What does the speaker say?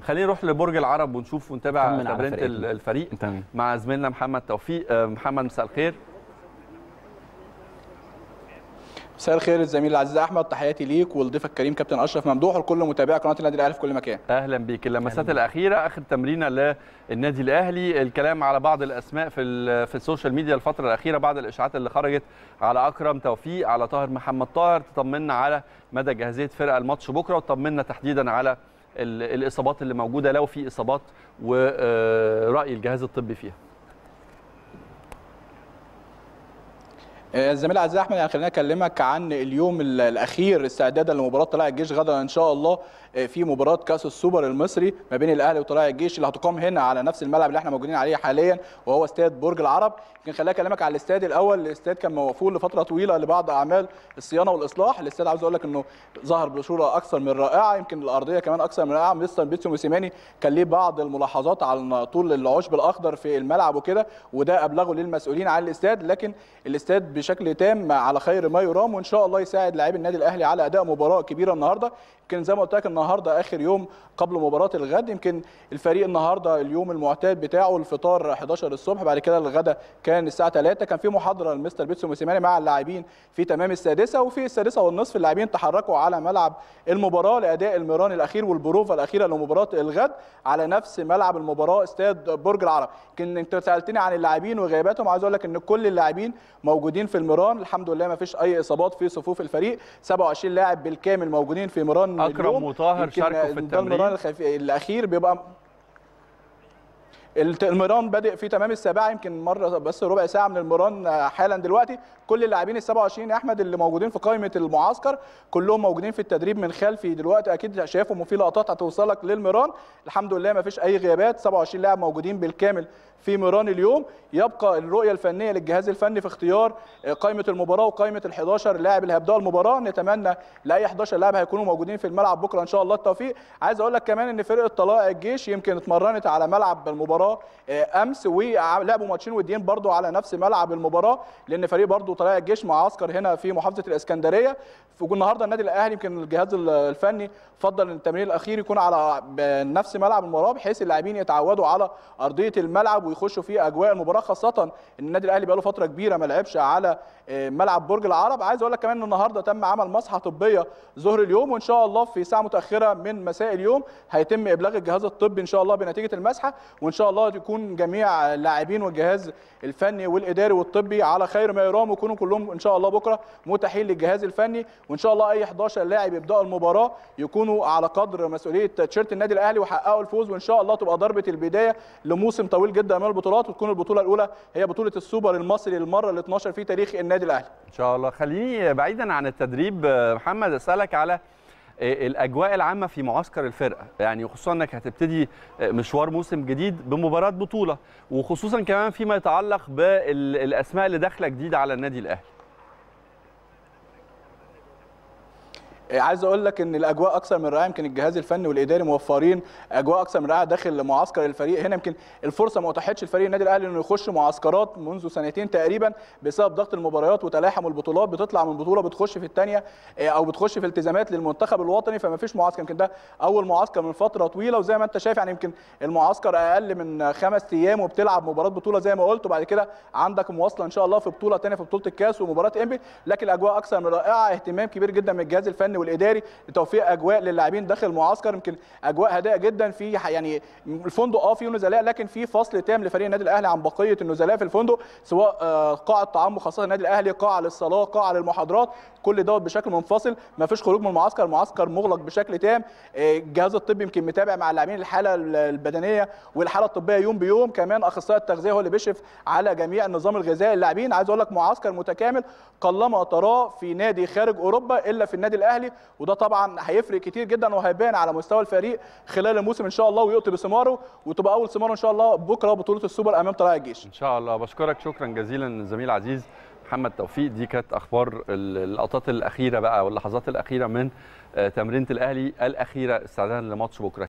خلينا نروح لبرج العرب ونشوف ونتابع طمن على تمرينه فرقتنا. الفريق تمام مع زميلنا محمد توفيق آه، محمد مساء الخير مساء الخير الزميل العزيز احمد تحياتي ليك ولضيفك الكريم كابتن اشرف ممدوح ولكل متابعي قناه النادي الاهلي في كل مكان اهلا بيك اللمسات الاخيره اخر تمرينه للنادي الاهلي الكلام على بعض الاسماء في ال- في السوشيال ميديا الفتره الاخيره بعض الاشاعات اللي خرجت على اكرم توفيق على طاهر محمد طاهر تطمنا على مدى جاهزيه فرق الماتش بكره وتطمنا تحديدا على ال- الاصابات اللي موجوده لو في اصابات وراي الجهاز الطبي فيها آه، الزميل العزيز احمد يعني خليني اكلمك عن اليوم ال- الاخير استعدادا لمباراه طلائع الجيش غدا ان شاء الله آه، في مباراه كاس السوبر المصري ما بين الاهلي وطلائع الجيش اللي هتقام هنا على نفس الملعب اللي احنا موجودين عليه حاليا وهو استاد برج العرب يمكن خليني اكلمك على الاستاد الاول الاستاد كان موقوف لفتره طويله لبعض اعمال الصيانه والاصلاح الاستاد عاوز اقول لك انه ظهر بصوره اكثر من رائعه يمكن الارضيه كمان اكثر من رائعه مستر بيتسو موسيماني كان ليه بعض الملاحظات على طول العشب الاخضر في الملعب وكده وده ابلغه للمسؤولين عن الاستاد لكن الاستاد بشكل تام على خير ما يرام وان شاء الله يساعد لاعبي النادي الاهلي على اداء مباراه كبيره النهارده يمكن زي ما قلت لك النهارده اخر يوم قبل مباراه الغد يمكن الفريق النهارده اليوم المعتاد بتاعه الفطار 11 الصبح بعد كده الغدا كان الساعه 3 كان في محاضره لمستر بيتسو موسيماني مع اللاعبين في تمام السادسه وفي السادسه والنصف اللاعبين تحركوا على ملعب المباراه لاداء المران الاخير والبروفه الاخيره لمباراه الغد على نفس ملعب المباراه استاد برج العرب يمكن انت سالتني عن اللاعبين وغياباتهم عايز اقول لك ان كل اللاعبين موجودين في المران الحمد لله ما فيش اي اصابات في صفوف الفريق 27 لاعب بالكامل موجودين في مران أكرم اليوم. وطاهر يمكن شاركوا في ده التمرين. المران الخف... الاخير بيبقى الت- المران بادئ في تمام السابعه يمكن مره بس ربع ساعه من المران آه، حالا دلوقتي كل اللاعبين ال 27 يا احمد اللي موجودين في قائمه المعسكر كلهم موجودين في التدريب من خلفي دلوقتي اكيد شايفهم وفي لقطات هتوصلك للمران الحمد لله ما فيش اي غيابات 27 لاعب موجودين بالكامل في ميران اليوم يبقى الرؤيه الفنيه للجهاز الفني في اختيار آه، قائمه المباراه وقائمه ال 11 لاعب اللي هيبداوا المباراه نتمنى لاي 11 لاعب هيكونوا موجودين في الملعب بكره ان شاء الله التوفيق عايز اقول لك كمان ان فرقه طلائع الجيش يمكن اتمرنت على ملعب المباراه آه، امس ولعبوا ماتشين وديين برضو على نفس ملعب المباراه لان فريق برضو طلائع الجيش معسكر هنا في محافظه الاسكندريه في النهارده النادي الاهلي يمكن الجهاز الفني فضل ان التمرين الاخير يكون على نفس ملعب المباراه بحيث اللاعبين يتعودوا على ارضيه الملعب ويخشوا في اجواء المباراه خاصه ان النادي الاهلي بقاله فتره كبيره ما لعبش على آه، ملعب برج العرب عايز اقول لك كمان ان النهارده تم عمل مصحه طبيه ظهر اليوم وان شاء الله في ساعه متاخره من مساء اليوم هيتم ابلاغ الجهاز الطبي ان شاء الله بنتيجه المسحه وان شاء الله يكون جميع اللاعبين والجهاز الفني والاداري والطبي على خير ما يرام ويكونوا كلهم ان شاء الله بكره متاحين للجهاز الفني وان شاء الله اي 11 لاعب يبداوا المباراه يكونوا على قدر مسؤوليه تيشيرت النادي الاهلي وحققوا الفوز وان شاء الله تبقى ضربه البدايه لموسم طويل جدا من البطولات وتكون البطوله الاولى هي بطوله السوبر المصري للمره ال 12 في تاريخ النادي الاهلي ان شاء الله خليني بعيدا عن التدريب آه، محمد اسالك على آه، الاجواء العامه في معسكر الفرقه يعني خصوصا انك هتبتدي آه، مشوار موسم جديد بمباراه بطوله وخصوصا كمان فيما يتعلق بالاسماء اللي داخله جديد على النادي الاهلي عايز اقول لك ان الاجواء اكثر من رائعه يمكن الجهاز الفني والاداري موفرين اجواء اكثر من رائعه داخل معسكر الفريق هنا يمكن الفرصه ما اتاحتش لفريق النادي الاهلي انه يخش معسكرات منذ سنتين تقريبا بسبب ضغط المباريات وتلاحم البطولات بتطلع من بطوله بتخش في الثانيه او بتخش في التزامات للمنتخب الوطني فما فيش معسكر يمكن ده اول معسكر من فتره طويله وزي ما انت شايف يعني يمكن المعسكر اقل من خمس ايام وبتلعب مباراه بطوله زي ما قلت وبعد كده عندك مواصله ان شاء الله في بطوله ثانيه في بطوله الكاس ومباراه انبي لكن الاجواء اكثر من رائعه اهتمام كبير جدا من الجهاز الفني والاداري لتوفير اجواء للاعبين داخل المعسكر يمكن اجواء هادئه جدا في ح- يعني الفندق اه فيه نزلاء لكن في فصل تام لفريق النادي الاهلي عن بقيه النزلاء في الفندق سواء آه، قاعه طعام مخصصه للنادي الاهلي قاعه للصلاه قاعه للمحاضرات كل دوت بشكل منفصل ما فيش خروج من المعسكر المعسكر مغلق بشكل تام آه، الجهاز الطبي يمكن متابع مع اللاعبين الحاله البدنيه والحاله الطبيه يوم بيوم كمان اخصائي التغذيه هو اللي بيشرف على جميع النظام الغذائي للاعبين عايز اقول لك معسكر متكامل قلما تراه في نادي خارج اوروبا الا في النادي الاهلي وده طبعا هيفرق كتير جدا وهيبان على مستوى الفريق خلال الموسم ان شاء الله ويؤتي بثماره وتبقى اول ثماره ان شاء الله بكره بطوله السوبر امام طلائع الجيش ان شاء الله بشكرك شكرا جزيلا الزميل العزيز محمد توفيق دي كانت اخبار ال- اللقطات الاخيره بقى واللحظات الاخيره من آه، تمرينه الاهلي الاخيره استعدادا لماتش بكره